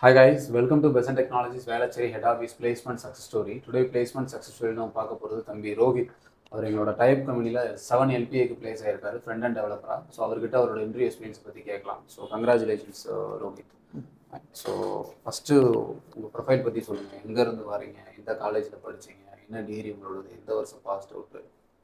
Hi guys welcome to Besant technologies Velachery head office placement success story today placement success story நம்ம பார்க்க போகிறது தம்பி ரோஹித் அவர் எங்களோட டைப் கம்பெனியில் செவன் எல்பிஏக்கு பிளேஸ் ஆயிருக்காரு ஃப்ரண்ட் அண்ட் டெவலப்பராக ஸோ அவர்கிட்ட அவரோட இன்டர்வியூ எக்ஸ்பீரியன்ஸ் பற்றி கேட்கலாம் so congratulations Rohit so first உங்கள் ப்ரொஃபைல் பற்றி சொல்லுங்கள் எங்கேருந்து வரீங்க எந்த காலேஜில் படிச்சீங்க என்ன டிகிரி உங்களோடது எந்த வருஷம் பாஸ்ட் அவுட்டு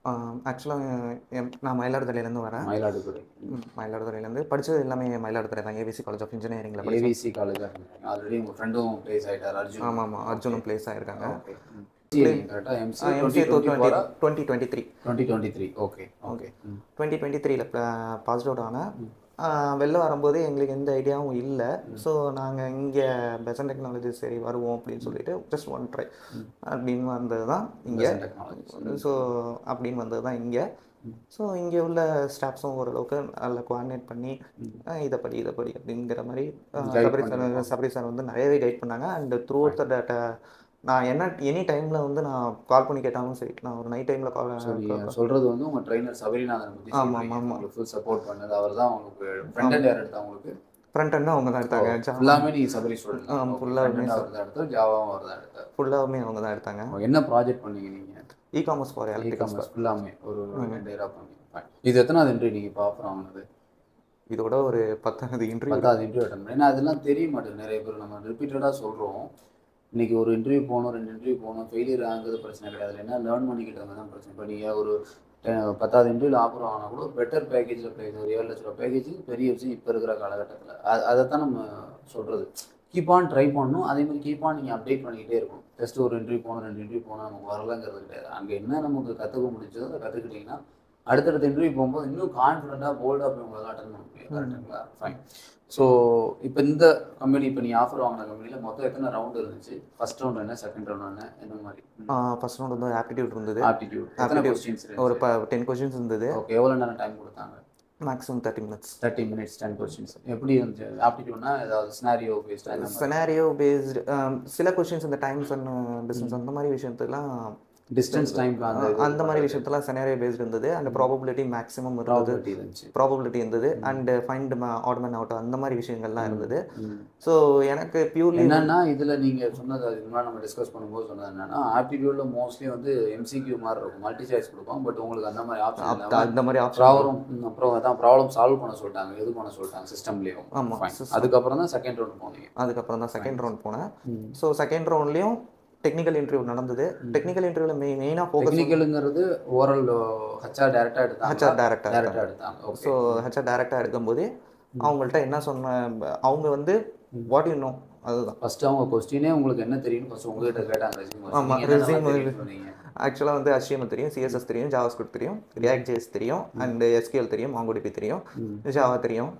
ஆக்சுவலாக நான் மயிலாடுதுறையிலேருந்து வரேன் மயிலாடுதுறை ம், மயிலாடுதுறையிலேருந்து படித்தது எல்லாமே மயிலாடுதுறை தான் ஏவிசி காலேஜ் ஆஃப் இன்ஜினியரிங்கில் படித்தேன் ஏவிசி காலேஜாக இருந்தீங்க ஆல்ரெடி உங்கள் ஃப்ரெண்டும் பிளேஸ் ஆகிட்டார் அர்ஜுன் ஆமாம் ஆமாம் அர்ஜுனும் பிளேஸ் ஆகிருக்காங்க ஓகே கரெக்டாக MC MCA twenty twenty twenty three twenty twenty three okay okay twenty twenty த்ரீல பாஸ் அவுட் ஆனேன் ஆஹ் வெளில வரும்போது எங்களுக்கு எந்த ஐடியாவும் இல்லை ஸோ நாங்கள் இங்கே பெசன் டெக்னாலஜி சரி வருவோம் அப்படின்னு சொல்லிட்டு ஜஸ்ட் ஒன் ட்ரை அப்படின்னு வந்தது தான் இங்கே டெக்னாலஜி ஸோ அப்படின்னு வந்தது தான் இங்கே ஸோ இங்கே உள்ள ஸ்டாஃப்ஸும் ஓரளவுக்கு நல்லா கோஆர்டினேட் பண்ணி அஹ் இதை படி இதை படி அப்படிங்கிற மாதிரி அஹ் Guide Sabari sir Sabari sir வந்து நிறையவே கைட் பண்ணாங்க and throughout the data நான் என்ன எனி டைமில் வந்து நான் கால் பண்ணி கேட்டாலும் சரி நான் ஒரு நைட் டைமில் கால் நீங்க சொல்றது வந்து உங்க ட்ரைனர் சபரிநாதன் பத்தி ஆமா, சொல்றீங்க. ஆமா. உங்களுக்கு ஃபுல் சப்போர்ட் பண்ணது அவர் தான் உங்களுக்கு ஃப்ரண்ட் அண்ட் யார் எடுத்தா உங்களுக்கு ஃப்ரண்ட் அண்டும் அவங்க தான் எடுத்தாங்க ஃபுல்லாமே நீங்க சபரி ஸ்டூடெண்ட் ஆ, full-ஆவே அவர் தான் எடுத்தார் ஜாவாவும் அவர் தான் எடுத்தார் ஃபுல்லாகவுமே அவங்க தான் எடுத்தாங்க என்ன ப்ராஜெக்ட் பண்ணீங்க நீங்க e commerce for e electrical commerce ஃபுல்லாமே ஒரு ரெண்டு இயரா பண்ணீங்க Fine. இது எத்தனாவது இன்டர்வியூ நீங்க இப்போ ஆஃபர் ஆனது இதோட ஒரு பத்தாவது இன்டர்வியூ பத்தாவது இன்டர்வியூ அட்டன் பண்ணி ஏன்னா அதெல்லாம் தெரிய மாட்டேங்குது நிறைய பேர் நம்ம ரிப்பீட்டடாக சொல்கிறோம் இன்னைக்கு ஒரு இன்டர்வியூ போகணும் ரெண்டு இன்டர்வியூ போகணும் ஃபெயிலியர் ஆகுறது பிரச்சனை கிடையாது என்ன லேர்ன் பண்ணிக்கிட்டவங்க தான் பிரச்சனை இப்போ நீங்கள் ஒரு அஹ், பத்தாவது இன்டர்வியூவில் ஆஃபர் ஆனால் கூட ஒரு பெட்டர் பேக்கேஜில் ப்ளேஸ் ஒரு ஏழு லட்ச ரூபா பேக்கேஜ் பெரிய விஷயம் இப்போ இருக்கிற காலகட்டத்தில் அது அதை தான் நம்ம சொல்கிறது கீப் ஆன் ட்ரை பண்ணணும் அதே மாதிரி கீப் ஆன் நீங்கள் அப்டேட் பண்ணிக்கிட்டே இருக்கணும் ஜஸ்ட் ஒரு இன்டர்வியூ போகணும் ரெண்டு இன்டர்வியூ போனால் நமக்கு வரலங்கிறது கிடையாது அங்கே என்ன நமக்கு கற்றுக்க முடிஞ்சதோ அதை கற்றுக்கிட்டிங்கன்னா அடுத்தடுத்த இன்டர்வியூ போகும்போது இன்னும் கான்ஃபிடென்ட்டாக போல்டாக போய் உங்களால் அட்டன் பண்ண முடியும் கரெக்டுங்களா ஃபைன் ஸோ இப்போ இந்த கம்பெனி இப்போ நீ ஆஃபர் வாங்கின கம்பெனியில் மொத்தம் எத்தனை ரவுண்ட் இருந்துச்சு ஃபர்ஸ்ட் ரவுண்ட் என்ன செகண்ட் ரவுண்ட் என்ன என்ன மாதிரி ஃபர்ஸ்ட் ரவுண்ட் வந்து ஆப்டிடியூட் இருந்தது ஆப்டிடியூட் எத்தனை Aptitude. கொஸ்டின்ஸ் ஒரு ப டென் கொஷின்ஸ் இருந்தது ஓகே எவ்வளோ நேரம் டைம் கொடுத்தாங்க maximum thirty minutes thirty minutes ten questions எப்படி இருந்துச்சு ஆப்டிடியூட்னா ஏதாவது ஸ்னாரியோ பேஸ்டாக இந்த மாதிரி செனாரியோ பேஸ்டு சில கொஷின்ஸ் இந்த டைம்ஸ் அண்ட் டிஸ்டன்ஸ் அந்த மாதிரி விஷயத்துலாம் டிஸ்டன்ஸ் டைம் அந்த இது அந்த மாதிரி விஷயத்தெல்லாம் செனாரியோ பேஸ்டு இருந்தது அண்ட் ப்ராபபிலிட்டி மேக்ஸிமம் இருந்தது probability இருந்துச்சு ப்ராபபிலிட்டி இருந்தது அண்ட் ஃபைண்ட் ஆட்மன் அவுட் அந்த மாதிரி விஷயங்கள்லாம் இருந்தது ம். ஸோ எனக்கு பியூர்லி என்னன்னா இதுல நீங்க சொன்னது அதுக்கு முன்னாடி நம்ம டிஸ்கஸ் பண்ணும்போது சொன்னது என்னன்னா ஆப்டிடியூட்ல மோஸ்ட்லி வந்து எம்சிக்யூ மாதிரி இருக்கும் மல்டி சாய்ஸ் கொடுப்போம் பட் உங்களுக்கு அந்த மாதிரி ஆப்ஷன் இல்லாம அந்த மாதிரி ஆப்ஷன் ப்ராப்ளம் அப்புறம் அதான் ப்ராப்ளம் சால்வ் பண்ண சொல்லிட்டாங்க எது பண்ண சொல்லிட்டாங்க சிஸ்டம்லேயும் ஆமா, அதுக்கப்புறம் தான் செகண்ட் ரவுண்ட் போனீங்க அதுக்கப்புறம் தான் செகண்ட் ரவுண்ட் போனேன் ஸோ செகண்ட் ரவுண்ட்லேயும் டெக்னிக்கல் இன்டர்வியூ நடந்தது டெக்னிக்கல் இன்டர்வியூவில் மெயின் மெயினாக ஃபோக்கஸ் டெக்னிக்கலுங்கிறது ஓரல் ஹச்ஆர் டேரக்டா எடுத்தாங்க ஹெச்ஆர் டேரக்டர் டேரக்டா எடுத்தாங்க ஓகே ஸோ ஹெச்ஆர் டேரக்டாக எடுக்கும்போது அவங்கள்ட்ட என்ன சொன்ன அவங்க வந்து வாட் யூ நோ அதுதான் ஃபர்ஸ்ட் அவங்க கொஸ்டினே உங்களுக்கு என்ன தெரியும் ஃபர்ஸ்ட் உங்ககிட்ட கேட்டாங்க ரெஸ்யூம் ஆமா, resume சொன்னீங்க ஆக்சுவலாக வந்து HTML தெரியும் சிஎஸ்எஸ் தெரியும் ஜாவாஸ்கிரிப்ட் தெரியும் ரியாக்ட் ஜேஎஸ் தெரியும் அண்ட் எஸ்கியூஎல் தெரியும் மாங்கோடிபி தெரியும் ஜாவா தெரியும்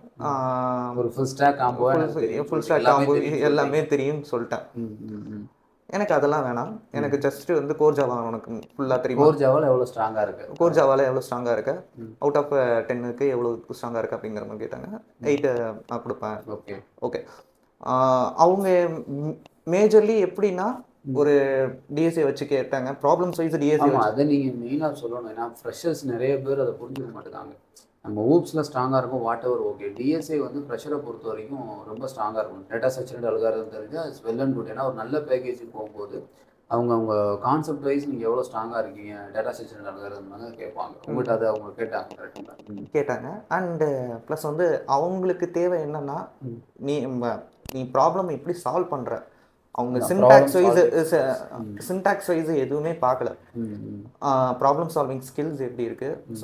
ஒரு full stack combo full stack combo எல்லாமே தெரியும்னு சொல்லிட்டேன் எனக்கு அதெல்லாம் வேணாம் எனக்கு ஜஸ்ட் வந்து கோர் ஜாவா உனக்கு ஃபுல்லாக தெரியும் கோர் ஜாவால் எவ்வளோ ஸ்ட்ராங்கா இருக்கு கோர் ஜாவால எவ்வளோ ஸ்ட்ராங்காக இருக்க அவுட் ஆஃப் டென்னுக்கு எவ்வளோ ஸ்ட்ராங்காக இருக்கு அப்படிங்கிற மாதிரி கேட்டாங்க எயிட்டு நான் கொடுப்பேன் ஓகே ஓகே அவங்க மேஜர்லி எப்படின்னா ஒரு டிஎஸ்ஏ வச்சு கேட்டாங்க ப்ராப்ளம் வைஸ் டிஎஸ்ஏ ஆமா அதை நீங்க மெயினா சொல்லணும் ஏன்னா ஃப்ரெஷர்ஸ் நிறைய பேர் அதை புரிஞ்சுக்க மாட்டேங்காங்க நம்ம ஊப்ஸில் ஸ்ட்ராங்காக இருக்கும் வாட் எவர் ஓகே டிஎஸ்ஏ வந்து ப்ரெஷரை பொறுத்த வரைக்கும் ரொம்ப ஸ்ட்ராங்காக இருக்கும் டேட்டா ஸ்ட்ரக்சர் அல்காரதம் தெரிஞ்சால் வெல் அண்ட் குட் ஏன்னா ஒரு நல்ல பேக்கேஜுக்கு போகும்போது அவங்க அவங்க கான்செப்ட் வைஸ் நீங்கள் எவ்வளோ ஸ்ட்ராங்காக இருக்கீங்க டேட்டா ஸ்ட்ரக்சர் அல்காரதம் கேட்பாங்க உங்கள்கிட்ட அதை அவங்க கேட்டாங்க கரெக்டுங்களா கேட்டாங்க அண்டு ப்ளஸ் வந்து அவங்களுக்கு தேவை என்னன்னா நீ ம- நீ ப்ராப்ளம் எப்படி சால்வ் பண்ற அவங்க சின்டாக்ஸ் வைஸ் சின்டாக்ஸ் வைஸ் எதுவுமே பார்க்கல ப்ராப்ளம் சால்விங் ஸ்கில்ஸ் எப்படி இருக்கு ஸோ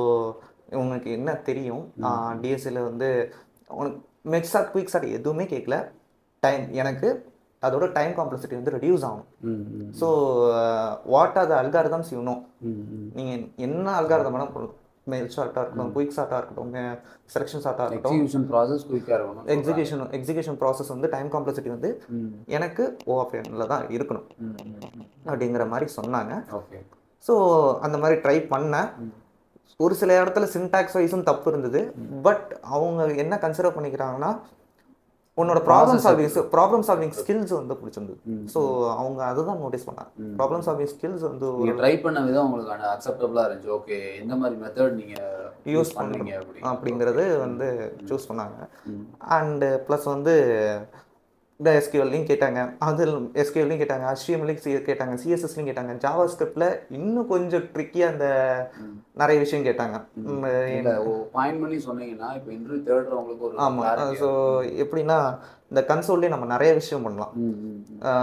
உனக்கு என்ன தெரியும் டிஎஸ்சியில் வந்து உனக்கு மெக்ஸாட் குயிக் ஷாட் எதுவுமே கேட்கல டைம் எனக்கு அதோட டைம் காம்ப்ளெக்சிட்டி வந்து ரெடியூஸ் ஆகும் so what are the algorithms you know நீங்கள் என்ன அல்காரதம் வேணால் பண்ணலாம் மெயில் ஷார்ட்டாக இருக்கட்டும் குயிக் ஷார்ட்டாக இருக்கட்டும் செலெக்ஷன் ஷார்ட்டாக இருக்கட்டும் எக்ஸிகியூஷன் ப்ராசஸ் குயிக்காக இருக்கணும் எக்ஸிகியூஷன் எக்ஸிகியூஷன் ப்ராசஸ் வந்து டைம் காம்ப்ளெக்சிட்டி வந்து எனக்கு ஓஎஃப்என்ல தான் இருக்கணும் அப்படிங்கிற மாதிரி சொன்னாங்க ஓகே ஸோ அந்த மாதிரி ட்ரை பண்ணேன் ஒரு சில இடத்துல சின்டாக்ஸ் வைஸும் தப்பு இருந்தது பட் அவங்க என்ன கன்சிடர் பண்ணிக்கிறாங்கன்னா உன்னோட problem solving problem solving skills வந்து பிடிச்சிருந்தது ஸோ அவங்க அதுதான் நோட்டீஸ் பண்ணாங்க ப்ராப்ளம் சால்விங் ஸ்கில்ஸ் வந்து நீங்க ட்ரை பண்ண விதம் உங்களுக்கு அக்செப்டபிளா இருந்துச்சு ஓகே எந்த மாதிரி மெத்தட் நீங்க Use யூஸ் பண்ணீங்க அப்படி அப்படிங்கிறது வந்து சூஸ் பண்ணாங்க அண்டு ப்ளஸ் வந்து இந்த எஸ்கியூஎல்லையும் கேட்டாங்க அதில் எஸ்கியூஎல்லையும் கேட்டாங்க HTML-லையும் கேட்டாங்க சிஎஸ்எஸ்லையும் கேட்டாங்க ஜாவா ஸ்கிரிப்டில் இன்னும் கொஞ்சம் ட்ரிக்கியாக அந்த நிறைய விஷயம் கேட்டாங்க ம், இல்ல பாயிண்ட் பண்ணி சொன்னீங்கன்னா இப்போ இன்டர்வியூ தேடுறவங்களுக்கு ஒரு ஆமாம் clarity ஸோ எப்படின்னா இந்த கன்சோல்லே நம்ம நிறைய விஷயம் பண்ணலாம் ம், ம்,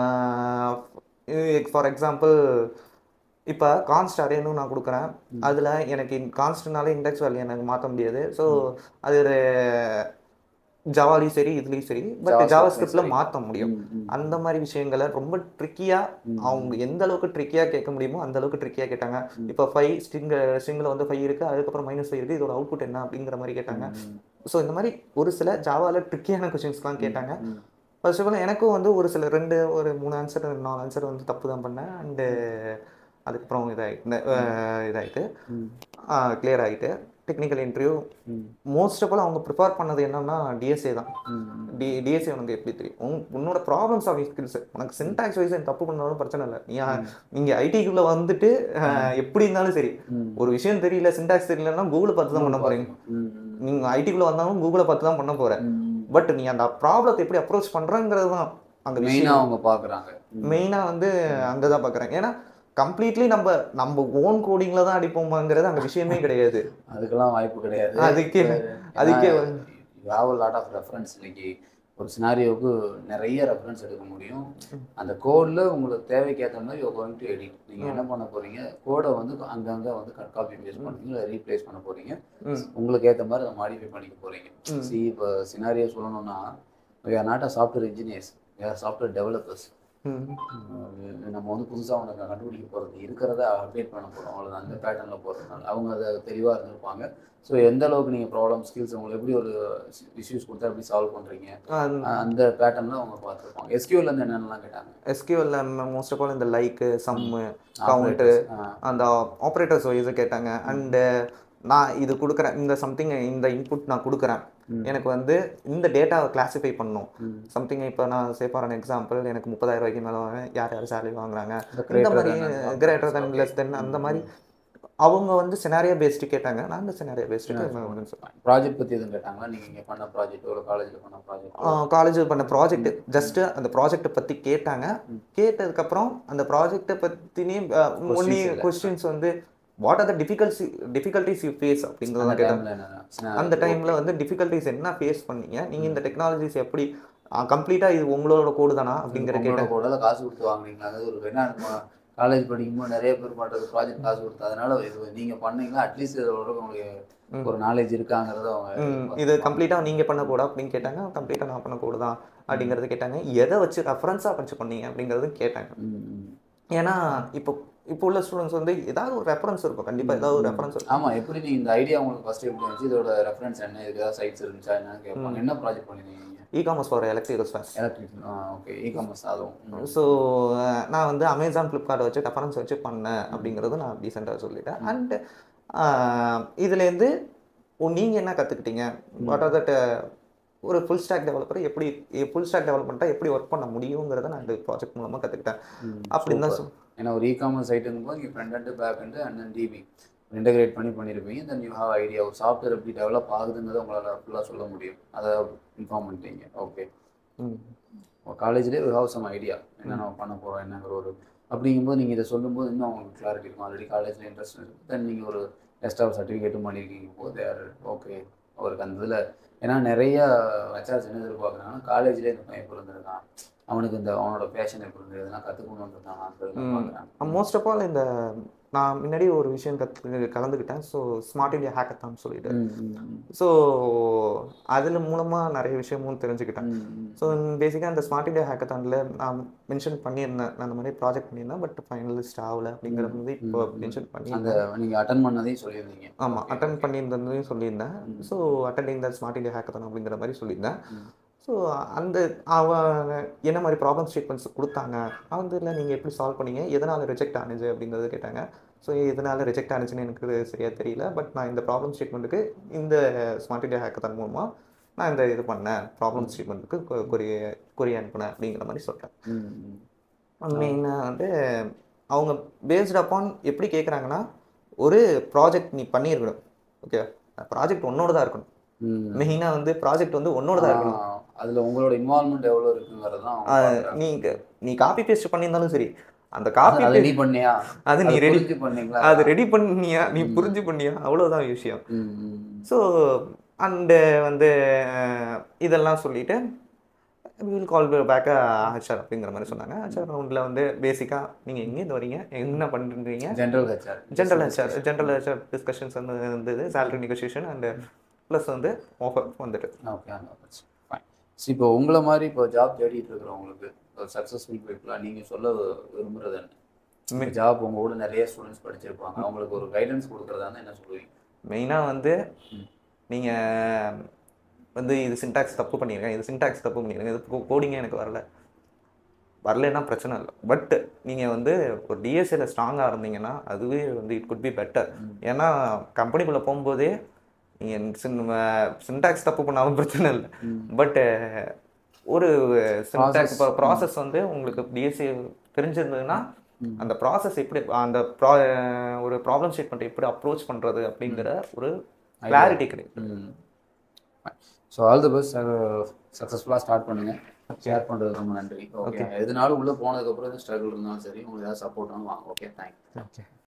ம். ஃபார் எக்ஸாம்பிள் இப்போ கான்ஸ்ட் அரேன்னு நான் கொடுக்குறேன் அதில் எனக்கு கான்ஸ்ட்னால இண்டெக்ஸ் வேல்யூ எனக்கு மாற்ற முடியாது ஸோ அது ஜவாலையும் சரி இதுலேயும் சரி பட் JavaScript ஜாவா ஸ்கிரிப்டில் சரி. மாற்ற முடியும் ம், ம். அந்த மாதிரி விஷயங்களை ரொம்ப ட்ரிக்கியாக அவங்க எந்த அளவுக்கு ட்ரிக்கியாக கேட்க முடியுமோ அந்த அளவுக்கு ட்ரிக்கியாக கேட்டாங்க இப்போ ஃபைவ் ஸ்ட்ரிங் ஸ்ட்ரிங்கில் வந்து ஃபைவ் இருக்குது அதுக்கப்புறம் மைனஸ் ஃபைவ் இருக்குது இதோட அவுட்புட் என்ன அப்படிங்கிற மாதிரி கேட்டாங்க ஸோ இந்த மாதிரி ஒரு சில ஜாவாவில் ட்ரிக்கியான கொஷின்ஸ்லாம் கேட்டாங்க ம். ஃபர்ஸ்ட் ஆஃப் ஆல் எனக்கும் வந்து ஒரு சில ரெண்டு ஒரு மூணு ஆன்சர் நாலு ஆன்சர் வந்து தப்பு தான் பண்ணேன் அண்டு அதுக்கப்புறம் இதாகிட்டு இதாகிட்டு ம். கிளியர் ஆகிட்டு டெக்னிக்கல் இன்டர்வியூ ம். மோஸ்ட் ஆஃப் ஆல் அவங்க ப்ரிப்பேர் பண்ணது என்னன்னா டிஎஸ்ஏ தான் ம். டி டிஎஸ்ஏ உனக்கு எப்படி தெரியும் உன் உன்னோட ப்ராப்ளம் சால்விங் ஸ்கில்ஸ் உனக்கு சின்டாக்ஸ் வைஸ் தப்பு பண்ணாலும் பிரச்சனை இல்லை நீ நீங்கள் ஐடிக்குள்ளே வந்துட்டு அஹ், எப்படி இருந்தாலும் சரி ம். ஒரு விஷயம் தெரியல சின்டாக்ஸ் தெரியலன்னா கூகுளை பார்த்து தான் பண்ண போகிறீங்க ம், நீங்கள் ஐடிக்குள்ளே வந்தாலும் கூகுளை பார்த்து தான் பண்ண போகிற ம். பட் நீ அந்த ப்ராப்ளத்தை எப்படி அப்ரோச் பண்ணுறங்கிறது தான் அங்கே மெயினா விஷயம் அவங்க பாக்குறாங்க ம். மெயினாக வந்து அங்கே தான் பார்க்குறேன் ஏன்னா கம்ப்ளீட்லி நம்ம நம்ம ஓன் கோடிங்கில் தான் அடிப்போமாங்கிறது அங்கே விஷயமே கிடையாது அதுக்கெல்லாம் வாய்ப்பு கிடையாது அதுக்கே அதுக்கே லாட் ஆஃப் ரெஃபரன்ஸ் இன்னைக்கு ஒரு சினாரியோவுக்கு நிறைய ரெஃபரன்ஸ் எடுக்க முடியும் அந்த கோடில் உங்களுக்கு தேவைக்கு ஏற்ற மாதிரி கோயிங் டு எடிட் நீங்கள் என்ன பண்ண போறீங்க கோடை வந்து அங்கங்கே வந்து கட் காப்பி பேஸ்ட் பண்ணுறீங்க இல்லை ரீப்ளேஸ் பண்ண போறீங்க ம். உங்களுக்கு ஏற்ற மாதிரி அதை மாடிஃபை பண்ணிக்க போறீங்க ம். சி இப்போ சினாரியோ சொல்லணும்னா we are not a software engineers we are software developers hmm. நம்ம வந்து புதுசாக ஒன்று கண்டுபிடிக்க போகிறது இருக்கிறத அப்டேட் பண்ண போகிறோம் அவ்வளோதான் அந்த பேட்டர்னில் போகிறதுனால அவங்க அதை தெளிவாக இருந்திருப்பாங்க ஸோ எந்த அளவுக்கு நீங்கள் ப்ராப்ளம் ஸ்கில்ஸ் உங்களுக்கு எப்படி ஒரு இஷ்யூஸ் கொடுத்தா எப்படி சால்வ் பண்ணுறீங்க அந்த பேட்டர்னில் அவங்க பார்த்துருப்பாங்க எஸ்கியூவில் இருந்து என்னென்னலாம் கேட்டாங்க எஸ்கியூஎல்ல மோஸ்ட் ஆஃப் ஆல் இந்த லைக்கு சம்மு கவுண்ட்டு ஆ, அந்த ஆப்ரேட்டர்ஸ் வைஸை கேட்டாங்க அண்டு நான் இது கொடுக்குறேன் இந்த சம்திங் இந்த இன்புட் நான் கொடுக்குறேன் ம். எனக்கு வந்து இந்த டேட்டாவை கிளாஸிஃபை பண்ணும் ம். சம்திங் இப்போ நான் சே ஃபார் அன் எக்ஸாம்பிள் எனக்கு முப்பதாயிரம் ரூபாய்க்கு மேலே யார் யார் சேலரி வாங்குறாங்க இந்த இந்த greater மாதிரி than and greater than okay. Less than அந்த மாதிரி அவங்க வந்து சினாரியா பேஸ்டு கேட்டாங்க நான் இந்த சினாரியா பேஸ்டு ப்ராஜெக்ட் பற்றி எதுவும் கேட்டாங்களா நீங்கள் இங்கே பண்ண ப்ராஜெக்ட் ஒரு காலேஜில் பண்ண ப்ராஜெக்ட் காலேஜ் பண்ண ப்ராஜெக்ட் ஜஸ்ட் அந்த ப்ராஜெக்ட்டை பற்றி கேட்டாங்க கேட்டதுக்கப்புறம் அந்த ப்ராஜெக்ட்டை பற்றினே ஒன்லி இல்ல. கொஸ்டின்ஸ் வந்து what are the difficulty difficulties you face அப்படிங்கிறத அந்த கேட்டாங்க டைமில் என்ன அந்த டைமில் வந்து டிஃபிகல்ட்டிஸ் என்ன ஃபேஸ் பண்ணீங்க நீங்கள் இந்த டெக்னாலஜிஸ் எப்படி கம்ப்ளீட்டாக இது உங்களோட கோடு தானா அப்படிங்கிற உங்களோட கேட்டாங்க கூட காசு கொடுத்து வாங்குனீங்களா அது ஒரு என்ன நம்ம காலேஜ் படிக்கும்போது நிறைய பேர் பண்ணுறது ப்ராஜெக்ட் காசு கொடுத்து அதனால இது நீங்கள் பண்ணீங்களா அட்லீஸ்ட் இதோட உங்களுக்கு ஒரு நாலேஜ் இருக்காங்கிறத அவங்க ம், இது கம்ப்ளீட்டாக நீங்கள் பண்ண கூட அப்படின்னு கேட்டாங்க கம்ப்ளீட்டாக நான் பண்ண கூட தான் அப்படிங்கிறது கேட்டாங்க எதை வச்சு ரெஃபரன்ஸாக வச்சு பண்ணீங்க அப்படிங்கிறது கேட்டாங்க ம், ம். ஏன்னா இப்போ இப்போ உள்ள ஸ்டூடெண்ட்ஸ் வந்து ஏதாவது ஒரு ரெஃபரன்ஸ் இருக்கும் கண்டிப்பாக ஏதாவது ஒரு ரெஃபரன்ஸ் இருக்கும் ஆமா எப்படி நீங்க இந்த ஐடியா உங்களுக்கு ஃபர்ஸ்ட் எப்படி இருந்துச்சு இதோட ரெஃபரன்ஸ் என்ன இதுக்கு ஏதாவது சைட்ஸ் இருந்துச்சா என்னன்னு கேட்பாங்க என்ன ப்ராஜெக்ட் பண்ணிருந்தீங்க e commerce for electrical spares electric okay e commerce அதுவும் ம். ஸோ நான் வந்து அமேசான் ஃப்ளிப்கார்ட் வச்சு ரெஃபரன்ஸ் வச்சு பண்ணேன் அப்படிங்கிறது நான் டீசெண்டாக சொல்லிட்டேன் அண்ட் இதுலேருந்து நீங்கள் என்ன கற்றுக்கிட்டீங்க வாட் ஆர் தட் ஒரு ஃபுல் ஸ்டாக் டெவலப்பர் எப்படி ஃபுல் ஸ்டாக் டெவலப்மெண்ட்டாக எப்படி ஒர்க் பண்ண முடியுங்கிறத நான் இந்த ப்ராஜெக்ட் மூலமாக கற்றுக்கிட்டேன் ம், அப்படின்னு தான் super. ஏன்னா ஒரு இ காமர்ஸ் சைட் இருக்கும்போது நீங்கள் front and back and and then DB integrate பண்ணி பண்ணியிருப்பீங்க தென் யூ ஹாவ் ஐடியா ஒரு சாஃப்ட்வேர் எப்படி டெவலப் ஆகுதுங்கிறத உங்களால் ஃபுல்லாக சொல்ல முடியும் அதை இன்ஃபார்ம் பண்ணிட்டீங்க ஓகே ம் காலேஜ்லேயே வி ஹாவ் சம் ஐடியா என்ன நம்ம பண்ண போகிறோம் என்னங்கிற ஒரு அப்படிங்கும்போது நீங்கள் இதை சொல்லும்போது இன்னும் அவங்களுக்கு கிளாரிட்டி இருக்கும் ஆல்ரெடி காலேஜில் இன்ட்ரெஸ்ட் இருக்குது தென் நீங்கள் ஒரு எக்ஸ்ட்ரா சர்டிஃபிகேட்டும் பண்ணியிருக்கீங்க போது ஓகே அவருக்கு அந்த இதில் ஏன்னா நிறைய ஹெச்ஆர்ஸ் என்ன எதிர்பார்க்குறாங்கன்னா காலேஜ்லேயே இந்த பையன் பிறந்திருக்கான் அவனுக்கு இந்த அவனோட பேஷன் எப்படி இருந்தது இதெல்லாம் கற்றுக்கணுன்னு இருந்தான் அந்த இதெல்லாம் பார்க்குறாங்க மோஸ்ட் ஆஃப் ஆல் இந்த நான் முன்னாடி ஒரு விஷயம் கற்று கலந்துக்கிட்டேன் ஸோ ஸ்மார்ட் இந்தியா ஹேக்கத்தான் சொல்லிட்டு ம், ம், ம். ஸோ அதில் மூலமாக நிறைய விஷயமும் தெரிஞ்சுக்கிட்டேன் ம், ம். ஸோ பேசிக்காக அந்த ஸ்மார்ட் இந்தியா ஹேக்கத்தானில் நான் மென்ஷன் பண்ணியிருந்தேன் நான் அந்த மாதிரி ப்ராஜெக்ட் பண்ணியிருந்தேன் பட் ஃபைனலிஸ்ட் ஆகல அப்படிங்கிறது வந்து இப்போ மென்ஷன் அந்த பண்ணியிருந்தேன் நீங்கள் அட்டன் பண்ணதையும் சொல்லியிருந்தீங்க ஆமாம் அட்டன் பண்ணியிருந்ததையும் சொல்லியிருந்தேன் so attending the smart India hackathon அப்படிங்கிற மாதிரி சொல்லியிருந்தேன் ம். ஸோ அந்த அவன் என்ன மாதிரி ப்ராப்ளம் ஸ்டேட்மெண்ட்ஸ் கொடுத்தாங்க அதில் நீங்கள் எப்படி சால்வ் பண்ணீங்க எதனால் ரிஜெக்ட் ஆனிச்சு அப்படிங்கிறது கேட்டாங்க ஸோ எதனால் ரிஜெக்ட் ஆனிச்சுன்னு எனக்கு சரியாக தெரியல பட் நான் இந்த ப்ராப்ளம் ஸ்டேட்மெண்ட்டுக்கு இந்த ஸ்மார்ட் இந்தியா ஹேக்கத்தான் மூலமாக நான் இந்த இது பண்ணேன் ப்ராப்ளம் ஸ்டேட்மெண்ட்டுக்கு கொரிய கொரிய அனுப்புனேன் அப்படிங்கிற மாதிரி சொல்கிறேன் ம், ம். மெயினாக வந்து அவங்க பேஸ்ட் அப்பான் எப்படி கேட்குறாங்கன்னா ஒரு ப்ராஜெக்ட் நீ பண்ணியிருக்கணும் ஓகே ப்ராஜெக்ட் உன்னோட தான் இருக்கணும் ம். மெயினாக வந்து ப்ராஜெக்ட் வந்து உன்னோட தான் இருக்கணும் ஆ, அதுல உங்களோட இன்வால்மெண்ட் எவ்வளவு இருக்குங்கிறது தான் அவங்க பார்க்கறாங்க. நீ நீ காப்பி பேஸ்ட் பண்ணியிருந்தாலும் சரி அந்த காப்பி அதை நீ பண்ணியா அது நீ அதை ரெடி புரிஞ்சு பண்ணீங்களா அது ரெடி பண்ணியா நீ புரிஞ்சு பண்ணியா அவ்வளோதான் விஷயம் ம், ம், ஸோ அண்டு வந்து அஹ், இதெல்லாம் சொல்லிட்டு வில் கால் பேக் ஹெச்ஆர் அப்படிங்கிற மாதிரி சொன்னாங்க ஹெச்ஆர் ரவுண்டில் வந்து பேசிக்காக நீங்கள் எங்கேருந்து வரீங்க என்ன பண்ணுறீங்க general HR general HR general HR discussions வந்து இருந்தது சேலரி நெகோசியேஷன் அண்டு ப்ளஸ் வந்து ஆஃபர் வந்துட்டு ஓகே அந்த ஃபைன் ஸோ இப்போ உங்களை மாதிரி இப்போ ஜாப் தேடிட்டு இருக்கிறவங்களுக்கு ஒரு சக்ஸஸ்ஃபுல் பீப்புளாக நீங்கள் சொல்ல விரும்புறது என்ன ஜாப் உங்க கூட நிறைய ஸ்டூடெண்ட்ஸ் படிச்சிருப்பாங்க அவங்களுக்கு ஒரு கைடன்ஸ் கொடுக்குறதா இருந்தா என்ன சொல்லுவீங்க மெயினாக வந்து ம். நீங்கள் வந்து இது சின்டாக்ஸ் தப்பு பண்ணியிருக்கேன் இது சின்டாக்ஸ் தப்பு பண்ணியிருக்கேன் இது கோடிங்கே எனக்கு வரல வரலைன்னா பிரச்சனை இல்லை பட் நீங்கள் வந்து ஒரு டிஎஸ்சியில் ஸ்ட்ராங்காக இருந்தீங்கன்னா அதுவே வந்து இட் குட் பி பெட்டர் ஏன்னா கம்பெனிக்குள்ளே போகும்போதே நீங்கள் சின் சின்டாக்ஸ் தப்பு பண்ணாலும் பிரச்சனை இல்லை பட் ஒரு சின்டாக்ஸ் Process. ப்ராசஸ் வந்து உங்களுக்கு டிஎஸ்சி தெரிஞ்சிருந்ததுன்னா ம். அந்த ப்ராசஸ் எப்படி அந்த ப்ரா ஒரு ப்ராப்ளம் ஸ்டேட்மெண்ட் எப்படி அப்ரோச் பண்ணுறது அப்படிங்கிற ஒரு கிளாரிட்டி கிடைக்கும் ஸோ ஆல் தி பெஸ்ட் சக்ஸஸ்ஃபுல்லாக ஸ்டார்ட் பண்ணுங்க ஷேர் பண்ணுறது ரொம்ப நன்றி ஓகே எதுனாலும் உள்ளே போனதுக்கப்புறம் எதுவும் ஸ்ட்ரகிள் இருந்தாலும் சரி உங்களுக்கு ஏதாவது சப்போர்ட்னாலும் வாங்க ஓகே தேங்க்யூ ஓகே